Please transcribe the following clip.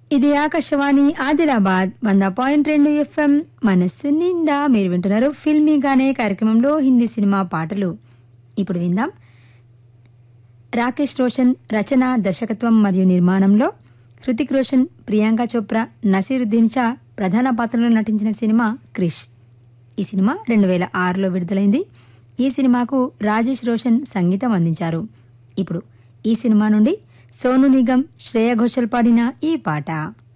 ఇది ఆకాశవాణి ఆదిలాబాద్ వంద పాయింట్ రెండు ఎఫ్ఎం మనస్సు నిండా మీరు వింటున్నారు ఫిల్మీగానే కార్యక్రమంలో హిందీ సినిమా పాటలు ఇప్పుడు విందాం రాకేష్ రోషన్ రచన దర్శకత్వం మరియు నిర్మాణంలో హృతిక్ రోషన్ ప్రియాంక చోప్రా నసీరుద్దీన్ షా ప్రధాన పాత్రలో నటించిన సినిమా క్రిష్ ఈ సినిమా రెండు వేల ఆరులో విడుదలైంది ఈ సినిమాకు రాజేష్ రోషన్ సంగీతం అందించారు ఇప్పుడు ఈ సినిమా నుండి సోను నిగం శ్రేయ ఘోషల్ పాడిన ఈ పాట